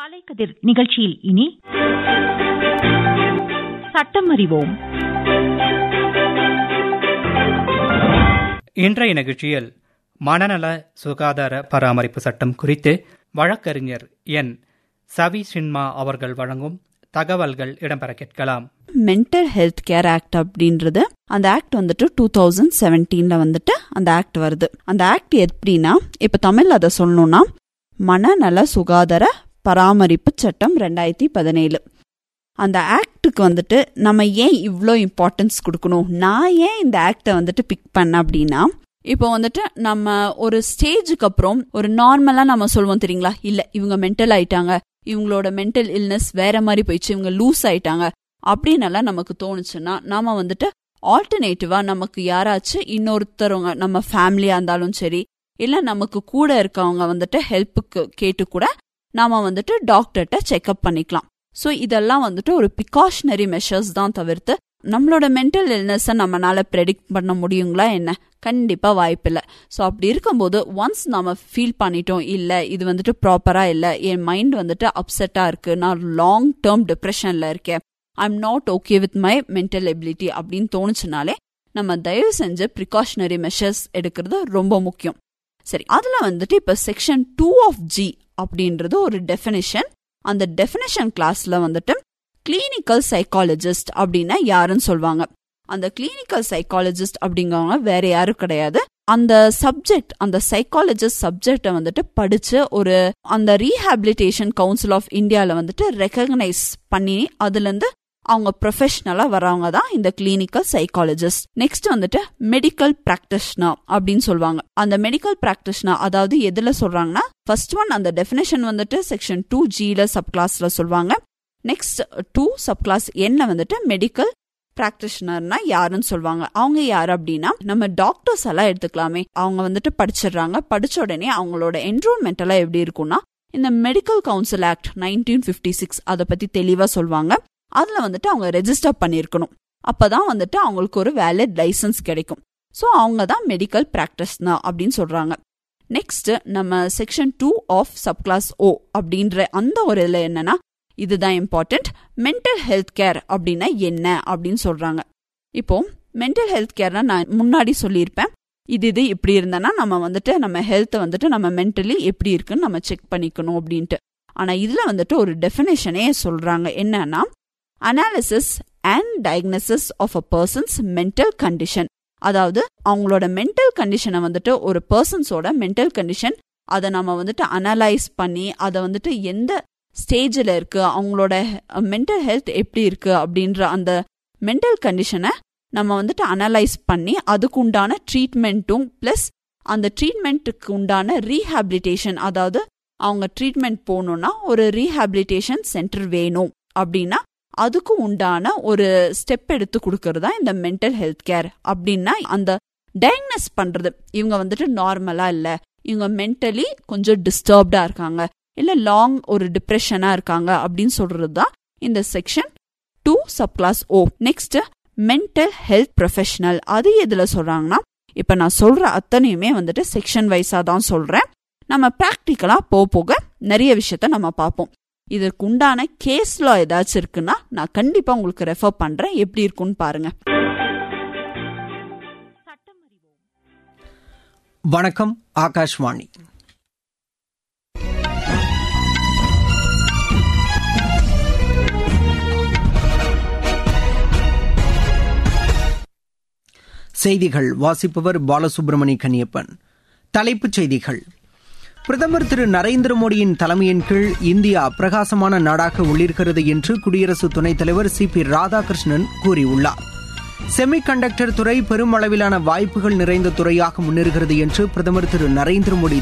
காலை கதிர் நிகழ்ச்சியில் இனி சட்டம் அறிவோம் இன்றைய நிகழ்ச்சியில் மனநல சுகாதார பராமரிப்பு சட்டம் குறித்து வழக்கறிஞர் என் சவி சின்மா அவர்கள் வழங்கும் தகவல்கள் இடம்பெற கேட்கலாம் மென்டல் ஹெல்த் கேர் ஆக்ட் அப்படின்றது அந்த ஆக்ட் வந்துட்டு டூ தௌசண்ட் செவன்டீன்ல வந்துட்டு அந்த ஆக்ட் வருது அந்த ஆக்ட் எப்படின்னா இப்ப தமிழ்ல அதை சொல்லணும்னா மனநல சுகாதார பராமரிப்பு சட்டம் ரெண்டாயிரத்தி பதினேழு அந்த ஆக்டுக்கு வந்துட்டு நம்ம ஏன் இவ்வளோ இம்பார்ட்டன்ஸ் கொடுக்கணும் நான் ஏன் இந்த ஆக்டை வந்துட்டு பிக் பண்ண அப்படின்னா இப்போ வந்துட்டு நம்ம ஒரு ஸ்டேஜுக்கு அப்புறம் ஒரு நார்மலா நம்ம சொல்லுவோம் தெரியுங்களா இல்ல இவங்க மென்டல் ஆயிட்டாங்க இவங்களோட மென்டல் இல்னஸ் வேற மாதிரி போயிடுச்சு இவங்க லூஸ் ஆயிட்டாங்க அப்படின்னெல்லாம் நமக்கு தோணுச்சுன்னா நாம வந்துட்டு ஆல்டர்னேட்டிவா நமக்கு யாராச்சும் இன்னொருத்தரவங்க நம்ம ஃபேமிலியா இருந்தாலும் சரி இல்ல நமக்கு கூட இருக்கவங்க வந்துட்டு ஹெல்ப்புக்கு கேட்டு கூட நாம வந்துட்டு டாக்டர்கிட்ட செக்அப் பண்ணிக்கலாம் ஸோ இதெல்லாம் வந்துட்டு ஒரு பிகாஷனரி மெஷர்ஸ் தான் தவிர்த்து நம்மளோட மென்டல் இல்னஸை நம்மளால ப்ரெடிக்ட் பண்ண முடியுங்களா என்ன கண்டிப்பா வாய்ப்பில்லை ஸோ அப்படி இருக்கும்போது ஒன்ஸ் நம்ம ஃபீல் பண்ணிட்டோம் இல்லை இது வந்துட்டு ப்ராப்பரா இல்லை என் மைண்ட் வந்துட்டு அப்செட்டா இருக்கு நான் லாங் டேர்ம் டிப்ரெஷன்ல இருக்கேன் I am not okay with my mental ability அப்படின்னு தோணுச்சுனாலே நம்ம தயவு செஞ்சு ப்ரிகாஷனரி மெஷர்ஸ் எடுக்கிறது ரொம்ப முக்கியம் சரி அதுல வந்துட்டு இப்ப செக்ஷன் டூ ஆஃப் ஜி அப்படின்றது ஒரு டெஃபினிஷன் அந்த டெஃபினிஷன் கிளாஸ்ல வந்துட்டு கிளினிக்கல் சைக்காலஜிஸ்ட் அப்படின்னா யாருன்னு சொல்லுவாங்க அந்த கிளினிக்கல் சைக்காலஜிஸ்ட் அப்படிங்கிறவங்க வேற யாரும் கிடையாது அந்த சப்ஜெக்ட் அந்த சைக்காலஜிஸ்ட் சப்ஜெக்டை வந்துட்டு படிச்சு ஒரு அந்த ரீஹாபிலிட்டேஷன் கவுன்சில் ஆஃப் இந்தியாவில் வந்துட்டு ரெக்கக்னைஸ் பண்ணி அதுல இருந்து அவங்க ப்ரொஃபஷனலா வரவங்க தான் இந்த கிளினிக்கல் சைக்காலஜிஸ்ட் நெக்ஸ்ட் வந்துட்டு மெடிக்கல் பிராக்டிஷனர் அப்படின்னு சொல்லுவாங்க அந்த மெடிக்கல் பிராக்டிஷனர் அதாவது எதுல சொல்றாங்கன்னா ஃபர்ஸ்ட் ஒன் அந்த டெபினேஷன் வந்துட்டு செக்ஷன் டூ ஜில சப் கிளாஸ்ல சொல்லுவாங்க நெக்ஸ்ட் டூ சப் கிளாஸ் என்ன வந்துட்டு மெடிக்கல் பிராக்டிஷனர்னா யாருன்னு சொல்லுவாங்க அவங்க யாரு அப்படின்னா நம்ம டாக்டர்ஸ் எல்லாம் எடுத்துக்கலாமே அவங்க வந்துட்டு படிச்சிடுறாங்க படிச்ச உடனே அவங்களோட என்ரோல்மெண்ட் எல்லாம் எப்படி இருக்கும்னா இந்த medical council act nineteen fifty six அதை பத்தி தெளிவா சொல்லுவாங்க அதுல வந்துட்டு அவங்க ரெஜிஸ்டர் பண்ணிருக்கணும் அப்பதான் வந்துட்டு அவங்களுக்கு ஒரு வேலிட் லைசன்ஸ் கிடைக்கும் ஸோ அவங்க தான் மெடிக்கல் பிராக்டிஸ்னா அப்படின்னு சொல்றாங்க நெக்ஸ்ட் நம்ம section two of sub clause O அப்படின்ற அந்த ஒரு இதுல என்னன்னா இதுதான் இம்பார்ட்டன்ட் மென்டல் ஹெல்த் கேர் அப்படின்னா என்ன அப்படின்னு சொல்றாங்க இப்போ மென்டல் ஹெல்த் கேர்னா நான் முன்னாடி சொல்லியிருப்பேன் இது இது இப்படி இருந்தனா நம்ம வந்துட்டு நம்ம ஹெல்த்தை வந்துட்டு நம்ம மென்டலி எப்படி இருக்குன்னு நம்ம செக் பண்ணிக்கணும் அப்படின்ட்டு ஆனா இதுல வந்துட்டு ஒரு டெஃபினேஷனே சொல்றாங்க என்னன்னா analysis and diagnosis of a person's mental condition அதாவது அவங்களோட மென்டல் கண்டிஷனை வந்துட்டு ஒரு பர்சன்ஸோட மென்டல் கண்டிஷன் அதை நம்ம வந்துட்டு அனலைஸ் பண்ணி அதை வந்துட்டு எந்த ஸ்டேஜில் இருக்கு அவங்களோட மென்டல் ஹெல்த் எப்படி இருக்கு அப்படின்ற அந்த மென்டல் கண்டிஷனை நம்ம வந்துட்டு அனலைஸ் பண்ணி அதுக்கு உண்டான ட்ரீட்மெண்ட்டும் ப்ளஸ் அந்த ட்ரீட்மெண்ட்டுக்கு உண்டான ரீஹாபிலிட்டேஷன் அதாவது அவங்க ட்ரீட்மெண்ட் போகணும்னா ஒரு ரீஹாபிலிட்டேஷன் சென்டர் வேணும் அப்படின்னா அதுக்கு உண்டான ஒரு ஸ்டெப் எடுத்து கொடுக்கறது தான் இந்த மென்டல் ஹெல்த் கேர் அப்படின்னா அந்த டயக்னஸ் பண்றது இவங்க வந்துட்டு நார்மலா இல்ல இவங்க மென்டலி கொஞ்சம் டிஸ்டர்ப்டா இருக்காங்க இல்ல லாங் ஒரு டிப்ரெஷனா இருக்காங்க அப்படின்னு சொல்றது தான் இந்த section two sub clause O next mental health professional அது எதுல சொல்றாங்கன்னா இப்ப நான் சொல்ற அத்தனையுமே வந்துட்டு செக்ஷன் வைஸா தான் சொல்றேன் நம்ம பிராக்டிக்கலா போக போக நிறைய விஷயத்த நம்ம பார்ப்போம் இதற்கு உண்டான கேஸ் லா ஏதாச்சும் இருக்குன்னா நான் கண்டிப்பா உங்களுக்கு ரெஃபர் பண்றேன் எப்படி இருக்குன்னு பாருங்க வணக்கம் ஆகாஷ்வாணி செய்திகள் வாசிப்பவர் பாலசுப்ரமணி கன்னியப்பன் தலைப்புச் செய்திகள் பிரதமர் திரு நரேந்திர மோடியின் தலைமையின் கீழ் இந்தியா பிரகாசமான நாடாக ஒளிர்கிறது என்று குடியரசு துணைத் தலைவர் சி பி ராதாகிருஷ்ணன் கூறியுள்ளார் செமி கண்டக்டர் துறை பெருமளவிலான வாய்ப்புகள் நிறைந்த துறையாக முன்னேறுகிறது என்று பிரதமர் திரு நரேந்திர மோடி